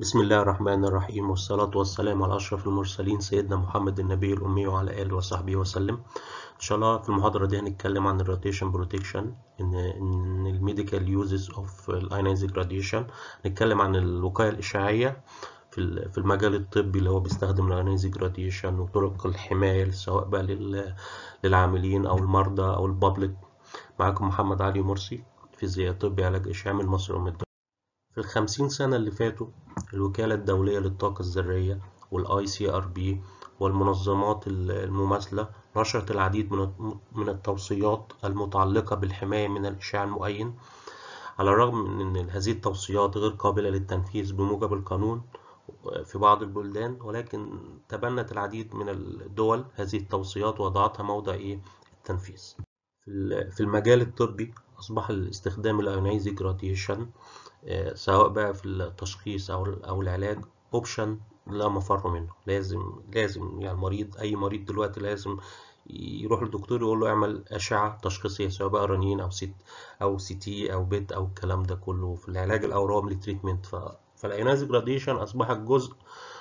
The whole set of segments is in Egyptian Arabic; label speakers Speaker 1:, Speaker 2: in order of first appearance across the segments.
Speaker 1: بسم الله الرحمن الرحيم والصلاة والسلام على أشرف المرسلين سيدنا محمد النبي الأمي وعلى آله وصحبه وسلم إن شاء الله في المحاضرة دي هنتكلم عن الراديشن بروتكشن إن إن الميديكال يوزز أوف الأيونايزنج راديشن نتكلم عن الوقاية الإشعاعية في في المجال الطبي اللي هو بيستخدم الأيونايزنج راديشن وطرق الحماية سواء بقى للعاملين أو المرضى أو البابليك معاكم محمد علي مرسي فيزياء طبي علاج إشعاعي من مصر ومن في الخمسين سنة اللي فاتوا الوكالة الدولية للطاقة الذرية والاي سي ار بي والمنظمات المماثلة نشرت العديد من من التوصيات المتعلقة بالحماية من الإشعاع المؤين على الرغم من أن هذه التوصيات غير قابلة للتنفيذ بموجب القانون في بعض البلدان ولكن تبنت العديد من الدول هذه التوصيات ووضعتها موضع إيه التنفيذ في المجال الطبي أصبح الاستخدام الأيونايزنج راديشن سواء بقى في التشخيص أو أو العلاج أوبشن لا مفر منه لازم لازم يعني المريض أي مريض دلوقتي لازم يروح للدكتور يقول له اعمل أشعة تشخيصية سواء بقى رنين أو سيت أو سي تي أو بيت أو الكلام ده كله في العلاج الأورام للتريتمنت فالأيونايزنج راديشن أصبحت جزء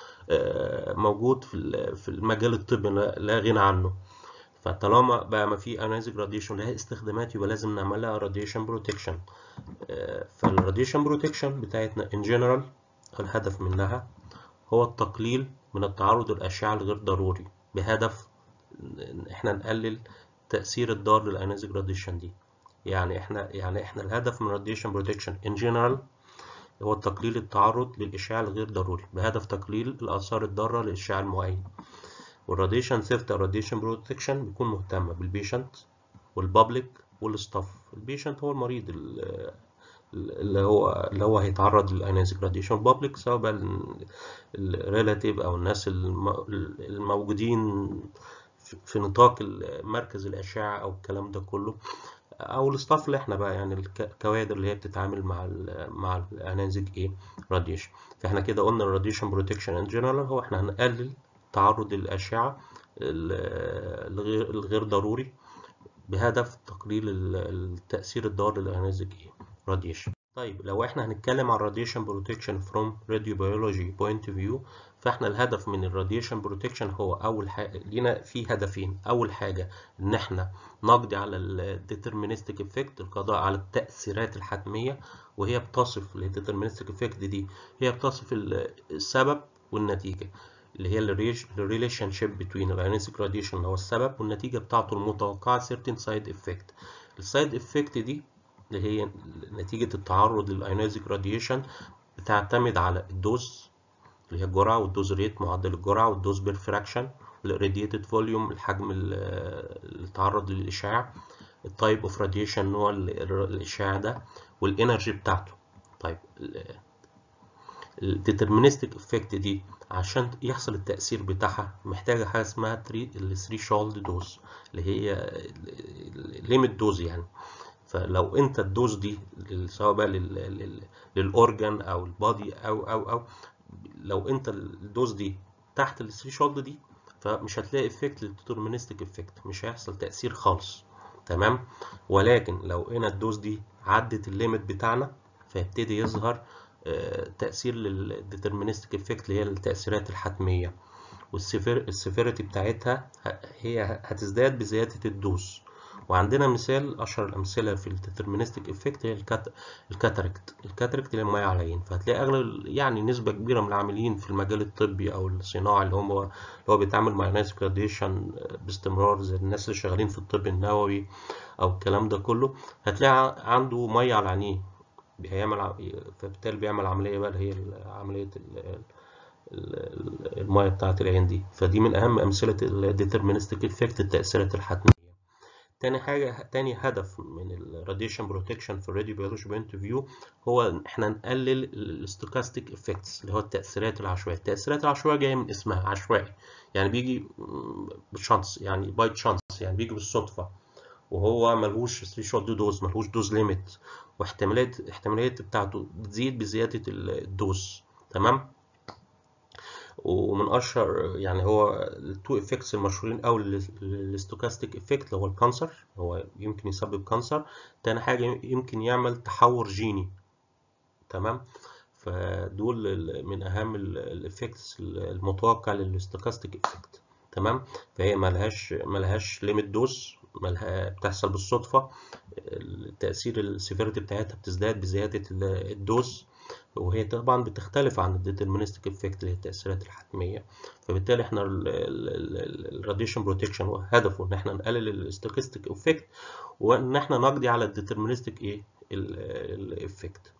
Speaker 1: موجود في في المجال الطبي لا غنى عنه فطالما بقى ما في ايونايزنج راديشن لها استخدامات يبقى لازم نعملها راديشن بروتكشن فالراديشن بروتكشن بتاعتنا ان جنرال الهدف منها هو التقليل من التعرض للاشعه الغير ضروري بهدف ان احنا نقلل تاثير الضار للايونايزنج راديشن دي يعني احنا يعني احنا الهدف من راديشن بروتكشن ان جنرال هو تقليل التعرض للاشعاع الغير ضروري بهدف تقليل الاثار الضاره للاشعاع المعين والراديشن سيفتي او راديشن بروتكشن بيكون مهتم بالبيشنت والبابليك والستاف البيشنت هو المريض اللي هو اللي هو هيتعرض للايونايزنج راديشن البابليك سواء بقى الريلاتيف او الناس الموجودين في نطاق مركز الاشعه او الكلام ده كله او الستاف اللي احنا بقى يعني الكوادر اللي هي بتتعامل مع ال مع الايونايزنج ايه راديشن فاحنا كده قلنا الراديشن بروتكشن ان جنرال هو احنا هنقلل تعرض للأشعة الغير الغير ضروري بهدف تقليل التأثير الضار للأيونايزنج راديشن طيب لو احنا هنتكلم عن radiation protection from radiobiology point of view فاحنا الهدف من الراديشن بروتكشن هو اول حاجه لينا في هدفين اول حاجه ان احنا نقضي على الديترمينستيك افكت القضاء على التاثيرات الحتميه وهي بتصف الديترمينستيك افكت دي هي بتصف السبب والنتيجه اللي هي الريليشن شيب بين الايونيزنج راديشن اللي هو السبب والنتيجه بتاعته المتوقعه certain side effect السايد افكت دي اللي هي نتيجه التعرض للايونيزنج راديشن بتعتمد على الدوز اللي هي الجرعه والدوز ريت معدل الجرعه والدوز بير فراكشن الراديتد فوليوم الحجم اللي تعرض للاشعاع التايب اوف راديشن نوع الاشعاع ده والانرجي بتاعته طيب الديترمينستيك افكت دي عشان يحصل التأثير بتاعها محتاجة حاجة اسمها الثري شولد دوز اللي هي ليميت دوز يعني فلو انت الدوز دي سواء بقى للأورجان أو البادي أو أو أو لو انت الدوز دي تحت الثري شولد دي فمش هتلاقي افكت للديترمينستيك افكت مش هيحصل تأثير خالص تمام ولكن لو هنا الدوز دي عدت الليميت بتاعنا فيبتدي يظهر تأثير للديترمينستيك افكت اللي هي التأثيرات الحتمية والسيفيريتي بتاعتها هي هتزداد بزيادة الدوز وعندنا مثال أشهر الأمثلة في الديترمينستيك افكت هي الكاتاركت الكاتاركت اللي المية على العين فهتلاقي أغلب يعني نسبة كبيرة من العاملين في المجال الطبي أو الصناعي اللي هم اللي هو بيتعامل مع ناس راديشن باستمرار زي الناس اللي شغالين في الطب النووي أو الكلام ده كله هتلاقي عنده مية على عينيه هيعمل فبالتالي بيعمل عملية بقى اللي هي عملية المية بتاعة العين دي فدي من أهم أمثلة الديترمينستيك افكت التأثيرات الحتمية تاني حاجة تاني هدف من الراديشن بروتكشن في الراديو بيولوجي بوينت فيو هو إن إحنا نقلل الستوكاستيك افكتس اللي هو التأثيرات العشوائية التأثيرات العشوائية جاية من اسمها عشوائي يعني بيجي بالشانس يعني باي تشانس يعني بيجي بالصدفة وهو ملهوش 3 شوت دوز ملهوش دوز ليميت واحتمالات الاحتماليات بتاعته بتزيد بزيادة الدوز تمام ومن اشهر يعني هو التو افكتس المشهورين قوي للستوكاستيك افكت اللي هو الكانسر هو يمكن يسبب كانسر تاني حاجة يمكن يعمل تحور جيني تمام فدول ال- من اهم الافكتس المتوقع للاستوكاستيك افكت تمام فهي ملهاش ملهاش ليميت دوز ملها بتحصل بالصدفه التاثير السيفيريتي بتاعتها بتزداد بزياده ال- الدوز وهي طبعا بتختلف عن الديترمينستيك افكت اللي هي التاثيرات الحتميه فبالتالي احنا الراديشن بروتكشن هدفه ان احنا نقلل الاستوكاستيك افكت وان احنا نقضي على الديترمينستيك ايه الافكت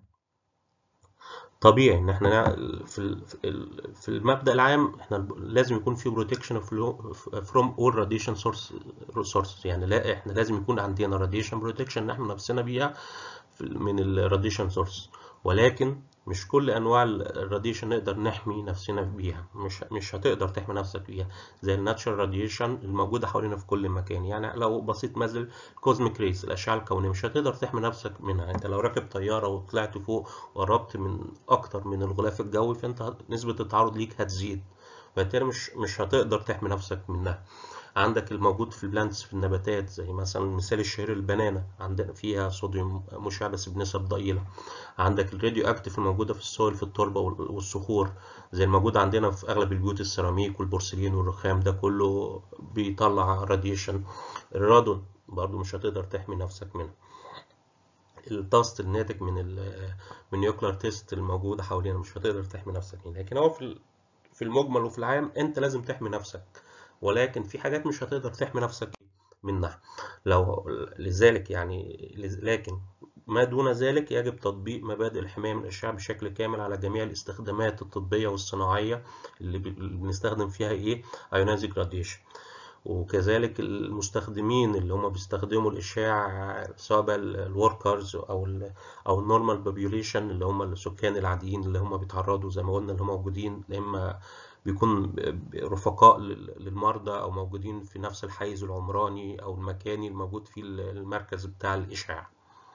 Speaker 1: طبيعي ان احنا نع- في ال- في ال- في المبدأ العام احنا لازم يكون في بروتكشن فروم اول راديشن سورس سورسز يعني لا احنا لازم يكون عندنا راديشن بروتكشن نحمي نفسنا بيها في ال- من الراديشن سورس ولكن مش كل انواع الراديشن نقدر نحمي نفسنا بيها مش مش هتقدر تحمي نفسك بيها زي الناتشرال راديشن الموجوده حوالينا في كل مكان يعني لو بصيت مثلا الكوزميك ريز الاشعه الكونيه مش هتقدر تحمي نفسك منها انت لو راكب طياره وطلعت فوق وقربت من اكتر من الغلاف الجوي فانت هت- نسبه التعرض ليك هتزيد فبالتالي مش مش هتقدر تحمي نفسك منها عندك الموجود في البلانتس في النباتات زي مثلا مثال الشهير البنانة عندنا فيها صوديوم مشع بس بنسب ضئيلة عندك الراديو اكتيف الموجودة في السويل في التربة وال- والصخور زي الموجود عندنا في أغلب البيوت السيراميك والبورسلين والرخام ده كله بيطلع راديشن الرادون برضو مش هتقدر تحمي نفسك منه التاست الناتج من ال من نيوكلير تيست الموجودة حوالينا مش هتقدر تحمي نفسك منه لكن هو في ال- في المجمل وفي العام انت لازم تحمي نفسك ولكن في حاجات مش هتقدر تحمي نفسك منها لو لذلك يعني لز- لكن ما دون ذلك يجب تطبيق مبادئ الحماية من الإشعاع بشكل كامل على جميع الاستخدامات الطبية والصناعية اللي ب- اللي بنستخدم فيها إيه ionizing radiation وكذلك المستخدمين اللي هم بيستخدموا الإشعاع سواء بقى الوركرز أو ال أو النورمال بوبيوليشن اللي هم السكان العاديين اللي هم بيتعرضوا زي ما قلنا اللي هم موجودين يا إما بيكون رفقاء لل- للمرضى أو موجودين في نفس الحيز العمراني أو المكاني الموجود فيه المركز بتاع الإشعاع.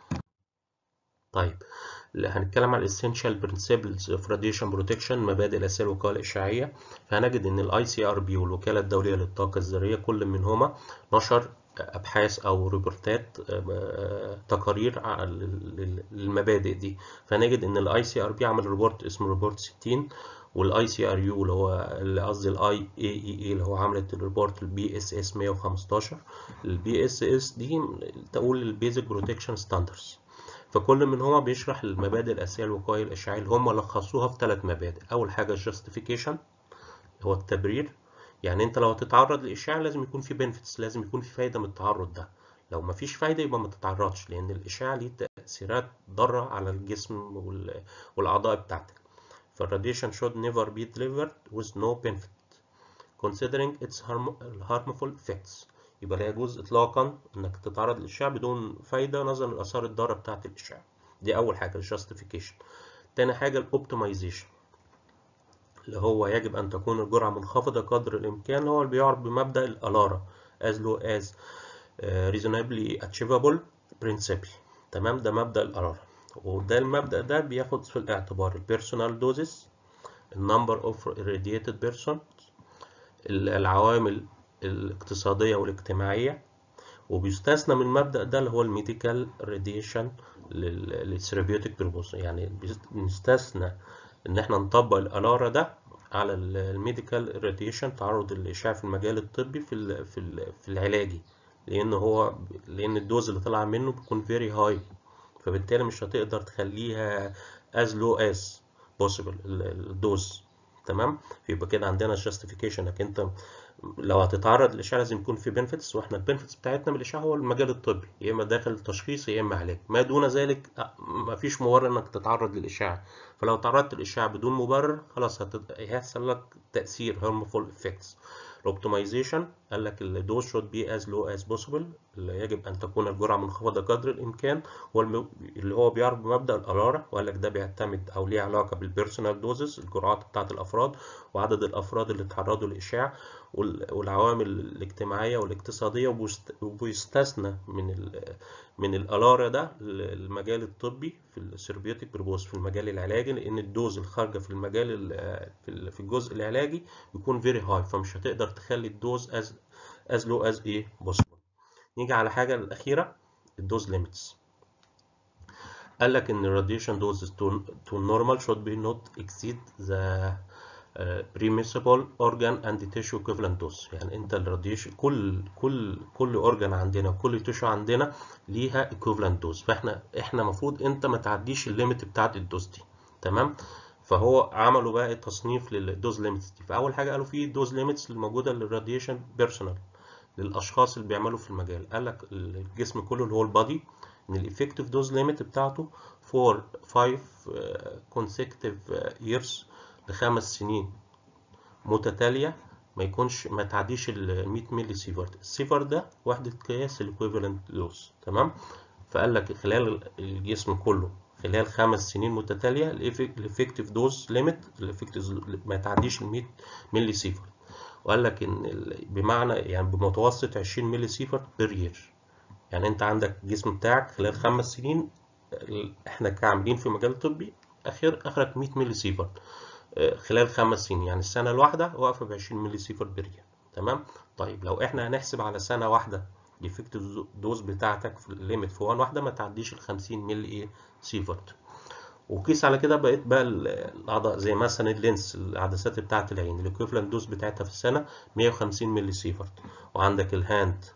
Speaker 1: طيب هنتكلم عن ال essential principles of radiation protection مبادئ الأساسية للوقاية الإشعاعية فهنجد إن ال ICRP والوكالة الدولية للطاقة الذرية كل منهما نشر أبحاث أو ريبورتات آه، تقارير على ال- ال- المبادئ دي فنجد إن ال ICRP عمل ريبورت اسمه ريبورت 60 والاي سي ار يو اللي هو اللي قصدي الاي اي اي اي اللي هو عملت الريبورت البي اس اس 115 البي اس اس دي تقول البيزك بروتكشن ستاندردز فكل منهما بيشرح المبادئ الأساسية للوقاية الإشعاعية اللي هم لخصوها في ثلاث مبادئ أول حاجة الجاستيفيكيشن هو التبرير يعني أنت لو هتتعرض للإشعاع لازم يكون في بنفيتس لازم يكون في فايدة من التعرض ده لو مفيش فايدة يبقى ما تتعرضش لأن الإشعاع ليه تأثيرات ضارة على الجسم وال- والأعضاء بتاعتك فالراديشن should never be delivered with no benefit considering its harm- harmful effects يبقى لا يجوز إطلاقا إنك تتعرض للإشعاع بدون فايدة نظرا للآثار الضارة بتاعة الإشعاع دي أول حاجة الجاستيفيكيشن تاني حاجة الأوبتمايزيشن اللي هو يجب أن تكون الجرعة منخفضة قدر الإمكان هو اللي بيعرف بمبدأ الألارا as low as uh, reasonably achievable principle تمام ده مبدأ الألارا وده المبدأ ده بياخد في الاعتبار البيرسونال دوزز النمبر اوف irradiated persons العوامل الاقتصادية والاجتماعية وبيستثنى من المبدأ ده اللي هو الميديكال راديشن للثيرابيوتيك بيربوز يعني بنستثنى ان احنا نطبق الالارا ده على الميديكال راديشن تعرض الاشعاع في المجال الطبي في ال في ال في العلاجي لان هو لان الدوز اللي طالعه منه بيكون فيري هاي فبالتالي مش هتقدر تخليها as low as possible ال- الدوز تمام يبقى كده عندنا justification انك انت لو هتتعرض للاشعاع لازم يكون في بنفيتس واحنا البنفيتس بتاعتنا من الاشعاع هو المجال الطبي يا اما داخل تشخيص يا اما علاج ما دون ذلك ما فيش مبرر انك تتعرض للاشعاع فلو تعرضت للاشعاع بدون مبرر خلاص هت- هيحصل لك تاثير harmful effects الاوبتمايزيشن قال لك الدوز should be as low as possible اللي يجب ان تكون الجرعه منخفضه قدر الامكان هو الم- اللي هو بيعرف بمبدا الالارا وقال لك ده بيعتمد او ليه علاقه بالبيرسونال دوزز الجرعات بتاعه الافراد وعدد الافراد اللي تعرضوا للاشعاع وال- والعوامل الاجتماعيه والاقتصاديه وبيست- وبيستثنى من ال من الالارا ده المجال الطبي في السيربيوتيك بريبوز في المجال العلاجي لان الدوز الخارجه في المجال ال- في ال- في الجزء العلاجي بيكون فيري هاي فمش هتقدر تخلي الدوز از از لو از ايه possible نيجي على حاجه الاخيره الدوز ليميتس قال لك ان الراديشن doses to, to normal should be not exceed the uh, permissible organ and tissue equivalent dose يعني انت الراديشن كل كل كل اورجان عندنا وكل تيشو عندنا ليها equivalent dose فاحنا احنا المفروض انت ما تعديش الليميت بتاعت الدوز دي تمام فهو عملوا بقى تصنيف للدوز ليميتس دي فاول حاجه قالوا في دوز ليميتس الموجوده للراديشن بيرسونال للاشخاص اللي بيعملوا في المجال قال لك الجسم كله اللي هو البادي ان الافكتيف دوز ليميت بتاعته for 5 consecutive years لخمس سنين متتاليه ما يكونش ما تعديش ال 100 مللي سيفرت السيفرت ده وحده قياس الايكويفالنت دوز تمام فقال لك خلال الجسم كله خلال خمس سنين متتاليه الافكتيف دوز ليميت الافكتيف ما تعديش ال 100 مللي سيفرت وقال لك ان بمعنى يعني بمتوسط 20 مللي سيفرت بير يير يعني انت عندك الجسم بتاعك خلال خمس سنين احنا كعاملين في مجال طبي اخر اخرك 100 مللي سيفرت خلال خمس سنين يعني السنه الواحده واقفه ب 20 مللي سيفرت بير يير تمام طيب لو احنا هنحسب على سنه واحده الافكتيف دوز بتاعتك في الليميت في وان واحده ما تعديش ال 50 مللي ايه سيفرت وقيس على كده بقيت بقى الاعضاء زي مثلا اللينس العدسات بتاعه العين الايكويفالنت دوز بتاعتها في السنه 150 مللي سيفرت وعندك الهاند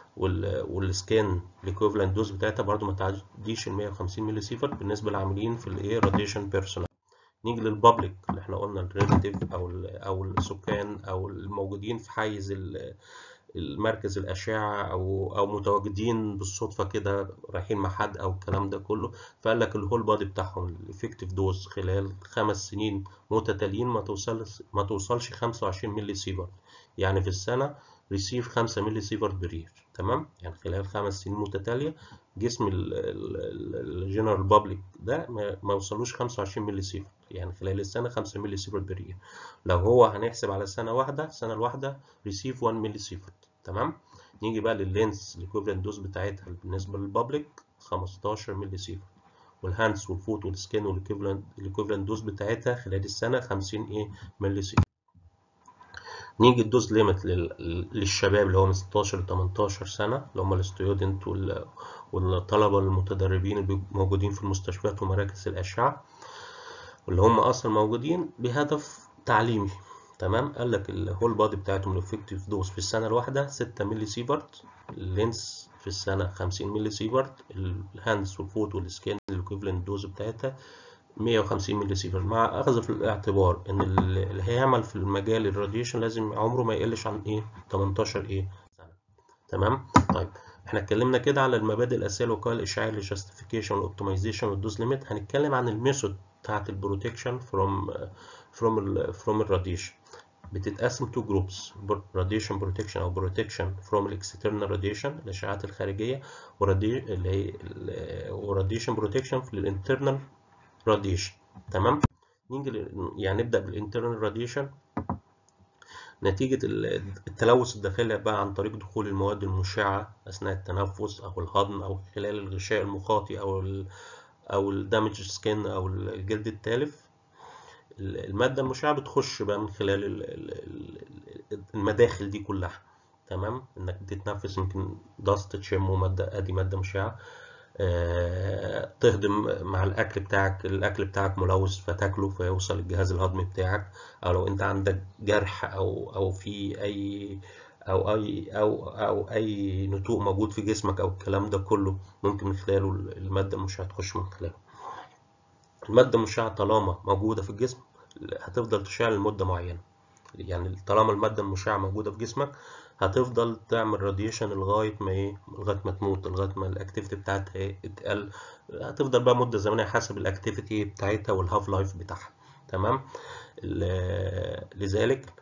Speaker 1: والسكين الايكويفالنت دوز بتاعتها برضو ما تعديش ال 150 مللي سيفرت بالنسبه للعاملين في الايه راديشن بيرسونال نيجي للبابليك اللي احنا قلنا الريلاتيف او او السكان او الموجودين في حيز المركز الأشعة أو أو متواجدين بالصدفة كده رايحين مع حد أو الكلام ده كله فقال لك الهول بادي بتاعهم الإفكتيف دوز خلال خمس سنين متتاليين ما توصلش ما توصلش 25 مللي سيفرت يعني في السنة ريسيف 5 مللي سيفرت برير تمام يعني خلال خمس سنين متتالية جسم الجنرال بابليك ده ما يوصلوش 25 مللي سيفرت يعني خلال السنة 5 مللي سيفرت برير لو هو هنحسب على سنة واحدة السنة الواحدة ريسيف 1 مللي سيفرت تمام نيجي بقى لللينس الايكويفالنت دوز بتاعتها بالنسبة للبابليك 15 مللي سيفرت والهاندز والفوت والسكين والايكويفالنت دوز بتاعتها خلال السنة 50 ايه مللي سيفرت نيجي الدوز ليميت للشباب اللي هو من 16 ل 18 سنة اللي هم الستودنت والطلبة المتدربين اللي موجودين في المستشفيات ومراكز الأشعة واللي هم أصلا موجودين بهدف تعليمي تمام قال لك الهول بادي بتاعتهم الافكتيف دوز في السنة الواحدة 6 مللي سيفرت اللينس في السنة 50 مللي سيفرت الهاندز والفوت والسكين الايكويفالنت دوز بتاعتها 150 مللي سيفرت مع اخذ في الاعتبار ان اللي هيعمل في المجال الراديشن لازم عمره ما يقلش عن ايه 18 ايه سنه تمام طيب احنا اتكلمنا كده على المبادئ الاساسيه للوقايه الاشعاعيه للجاستيفيكيشن والاوبتمايزيشن والدوز ليميت هنتكلم عن الميثود بتاعت البروتكشن فروم فروم ال فروم الراديشن بتتقسم تو جروبس راديشن بروتكشن او بروتكشن فروم الاكسترنال راديشن الاشعاعات الخارجيه ورادي اللي هي وراديشن بروتكشن للانترنال راديشن تمام نيجي يعني نبدا بالانترنال راديشن نتيجة التلوث الداخلي بقى عن طريق دخول المواد المشعة أثناء التنفس أو الهضم أو خلال الغشاء المخاطي أو ال أو الدامج سكين أو الجلد التالف المادة المشعة بتخش بقى من خلال المداخل دي كلها تمام إنك بتتنفس يمكن داست تشم مادة أدي مادة مشعة أه تهضم مع الاكل بتاعك الاكل بتاعك ملوث فتاكله فيوصل الجهاز الهضمي بتاعك او لو انت عندك جرح او او في اي او اي او او اي نتوء موجود في جسمك او الكلام ده كله ممكن من خلاله الماده المشعه تخش من خلاله الماده المشعه طالما موجوده في الجسم هتفضل تشع لمده معينه يعني طالما الماده المشعه موجوده في جسمك هتفضل تعمل راديشن لغايه ما ايه لغايه ما تموت لغايه ما الاكتيفيتي بتاعتها ايه تقل هتفضل بقى مده زمنيه حسب الاكتيفيتي بتاعتها والهاف لايف بتاعها تمام لذلك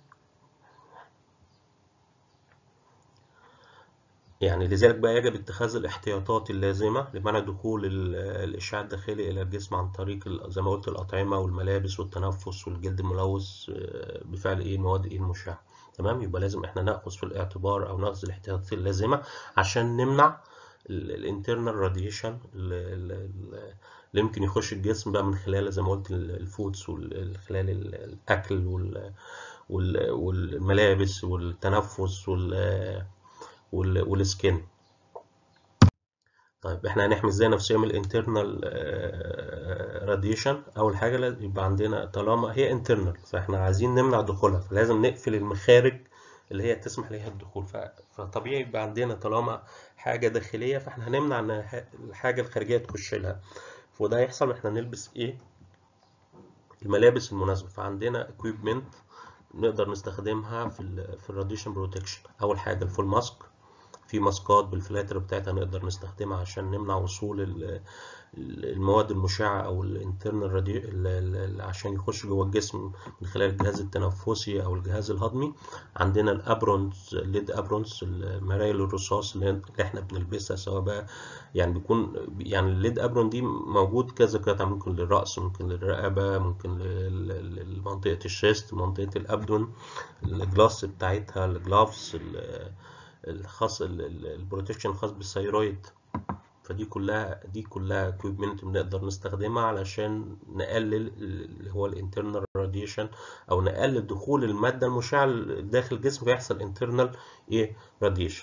Speaker 1: يعني لذلك بقى يجب اتخاذ الاحتياطات اللازمة لمنع دخول الإشعاع الداخلي إلى الجسم عن طريق زي ما قلت الأطعمة والملابس والتنفس والجلد الملوث بفعل إيه المواد إيه المشعة تمام يبقى لازم إحنا نأخذ في الاعتبار أو نأخذ الاحتياطات اللازمة عشان نمنع الانترنال راديشن اللي يمكن يخش الجسم بقى من خلال زي ما قلت الفودز خلال الأكل والملابس والتنفس وال والسكين طيب احنا هنحمي ازاي نفسيا من الانترنال راديشن اول حاجه لازم يبقى عندنا طالما هي انترنال فاحنا عايزين نمنع دخولها فلازم نقفل المخارج اللي هي تسمح ليها الدخول فطبيعي يبقى عندنا طالما حاجه داخليه فاحنا هنمنع ان الحاجه الخارجيه تخش لها وده هيحصل احنا نلبس ايه الملابس المناسبه فعندنا equipment نقدر نستخدمها في ال في الراديشن بروتكشن اول حاجه الفول ماسك في ماسكات بالفلاتر بتاعتها نقدر نستخدمها عشان نمنع وصول المواد المشعة أو الانترنال راديو عشان يخش جوه الجسم من خلال الجهاز التنفسي أو الجهاز الهضمي عندنا الأبرونز الليد أبرونز المرايل الرصاص اللي احنا بنلبسها سواء بقى يعني بيكون يعني الليد أبرون دي موجود كذا قطعة ممكن للرأس ممكن للرقبة ممكن لمنطقة الشيست منطقة الأبدون الجلاس بتاعتها الجلافز الخاص البروتكشن الخاص بالثيرويد فدي كلها دي كلها اكويبمنت بنقدر نستخدمها علشان نقلل اللي هو الانترنال راديشن او نقلل دخول الماده المشعه داخل الجسم فيحصل انترنال ايه راديشن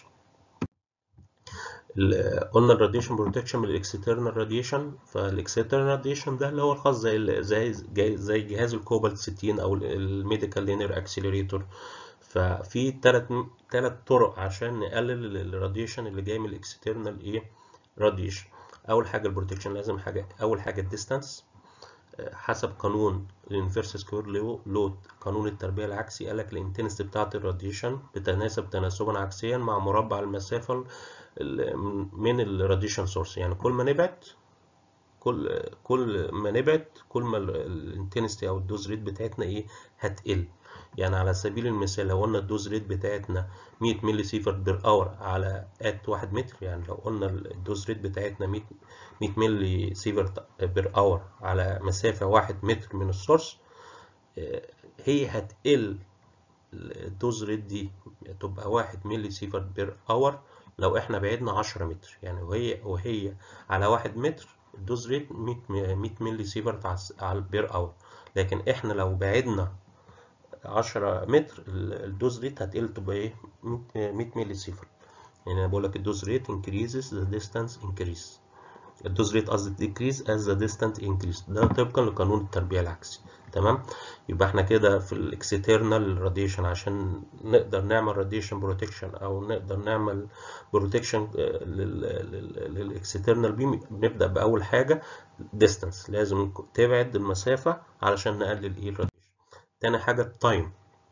Speaker 1: قلنا الراديشن بروتكشن من الاكسترنال راديشن فالاكسترنال راديشن ده اللي هو الخاص زي زي زي جهاز الكوبالت 60 او الميديكال لينير اكسلريتور ففي ثلاث ثلاث طرق عشان نقلل الراديشن اللي جاي من الاكسترنال ايه راديشن اول حاجه البروتكشن لازم حاجه اول حاجه الديستانس حسب قانون الانفيرس سكوير لود قانون التربيه العكسي قال لك الانتنسيتي بتاعه الراديشن بتتناسب تناسبا عكسيا مع مربع المسافه من الراديشن سورس يعني كل ما نبعد كل كل ما نبعد كل ما الانتنسيتي او الدوز ريت بتاعتنا ايه هتقل يعني على سبيل المثال لو قلنا الدوز ريت بتاعتنا 100 ملي سيفرت بير اور على ات 1 متر يعني لو قلنا الدوز ريت بتاعتنا 100 100 ملي سيفرت بير اور على مسافة 1 متر من السورس هي هتقل الدوز ريت دي تبقى 1 ملي سيفرت بير اور لو احنا بعدنا 10 متر يعني وهي وهي على 1 متر الدوز ريت 100 100 ملي سيفرت على بير اور لكن احنا لو بعدنا 10 متر الدوز ريت هتقل تبقى ايه 100 ملي سيفر يعني انا بقول لك الدوز ريت increases the distance increase الدوز ريت قصدي decrease as the distance increase ده طبقا لقانون التربية العكسي تمام يبقى احنا كده في الاكسترنال راديشن عشان نقدر نعمل راديشن بروتكشن او نقدر نعمل بروتكشن للاكسترنال بيم بنبدا باول حاجه ديستانس لازم تبعد المسافه علشان نقلل ايه الراديشن تاني حاجة التايم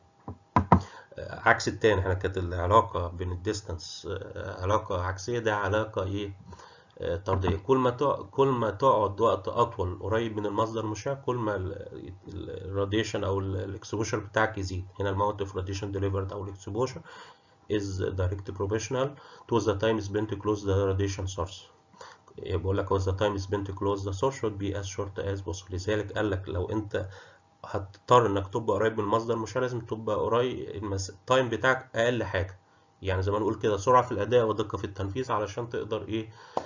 Speaker 1: عكس التاني احنا كانت العلاقة بين الديستانس علاقة عكسية ده علاقة ايه طردية كل ما كل ما تقعد وقت أطول قريب من المصدر المشع كل ما الراديشن أو الاكسبوشر بتاعك يزيد هنا الماونت اوف راديشن ديليفرد أو الاكسبوشر is direct proportional to the time spent to close the radiation source بقول لك the time spent to close the source should be as short as possible لذلك قال لك لو انت هتضطر انك تبقى قريب من المصدر مش لازم تبقى قريب المس... التايم بتاعك اقل حاجه يعني زي ما نقول كده سرعه في الاداء ودقه في التنفيذ علشان تقدر ايه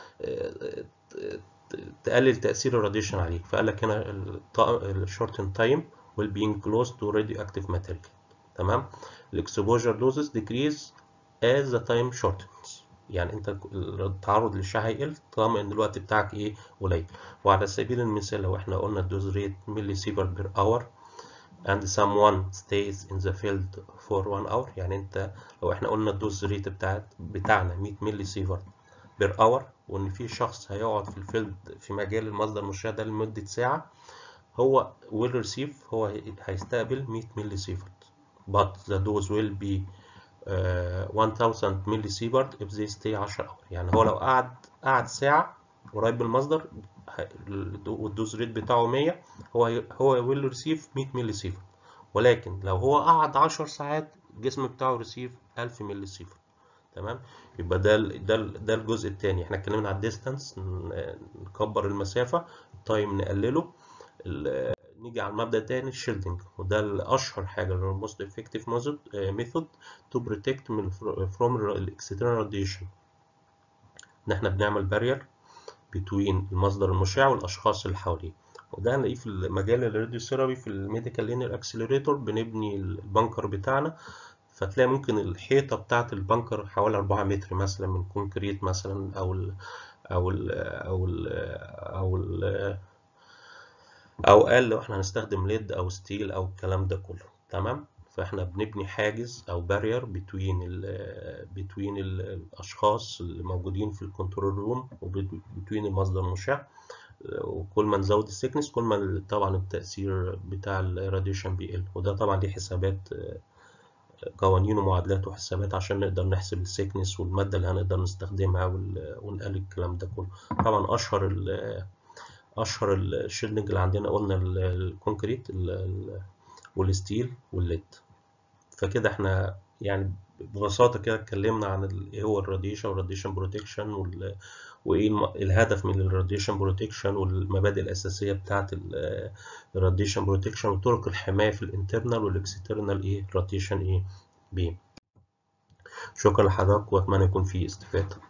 Speaker 1: تقلل تاثير الراديشن عليك فقال لك هنا الشورتن تايم will be close to radioactive material تمام الاكسبوجر دوزز decrease as the time shortens يعني انت التعرض للشعاع هيقل طالما ان الوقت بتاعك ايه قليل وعلى سبيل المثال لو احنا قلنا الدوز ريت ملي سيفر بير اور and someone stays in the field for one hour يعني انت لو احنا قلنا الدوز ريت بتاعت بتاعنا 100 ملي سيفر بير اور وان في شخص هيقعد في الفيلد في مجال المصدر المشع ده لمدة ساعة هو will receive هو هيستقبل 100 ملي سيفر but the dose will be uh, 1000 ملي سيفرد if they stay 10 اور يعني هو لو قعد قعد ساعة قريب من المصدر والدوز ريت بتاعه 100 هو هو will receive 100 ملي سيفرد ولكن لو هو قعد 10 ساعات الجسم بتاعه ريسيف 1000 ملي سيفرد تمام يبقى ده ده ده الجزء الثاني احنا اتكلمنا على الديستانس نكبر المسافة التايم نقلله نيجي على المبدأ التاني الشيلدنج وده الأشهر حاجة اللي هو most effective method to protect من from external radiation إن إحنا بنعمل بارير between المصدر المشع والأشخاص اللي حواليه وده هنلاقيه في مجال الراديو ثيرابي في الميديكال لينير اكسلريتور بنبني البنكر بتاعنا فتلاقي ممكن الحيطة بتاعة البنكر حوالي 4 متر مثلا من كونكريت مثلا أو او ال او ال او ال او قال لو احنا هنستخدم ليد او ستيل او الكلام ده كله تمام فاحنا بنبني حاجز او بارير بتوين ال بتوين الاشخاص اللي موجودين في الكنترول روم وبتوين المصدر المشع وكل ما نزود السكنس كل ما طبعا التأثير بتاع الراديشن بيقل وده طبعا ليه حسابات قوانين ومعادلات وحسابات عشان نقدر نحسب السيكنس والمادة اللي هنقدر نستخدمها ونقلل الكلام ده كله طبعا أشهر ال أشهر الشيلدنج اللي عندنا قلنا الكونكريت والستيل والليد فكده احنا يعني ببساطة كده اتكلمنا عن ايه هو الراديشن والراديشن بروتكشن وايه الهدف من الراديشن بروتكشن والمبادئ الأساسية بتاعة الراديشن بروتكشن وطرق الحماية في الانترنال والاكسترنال ايه راديشن ايه بيم شكرا لحضرتك واتمنى يكون في استفادة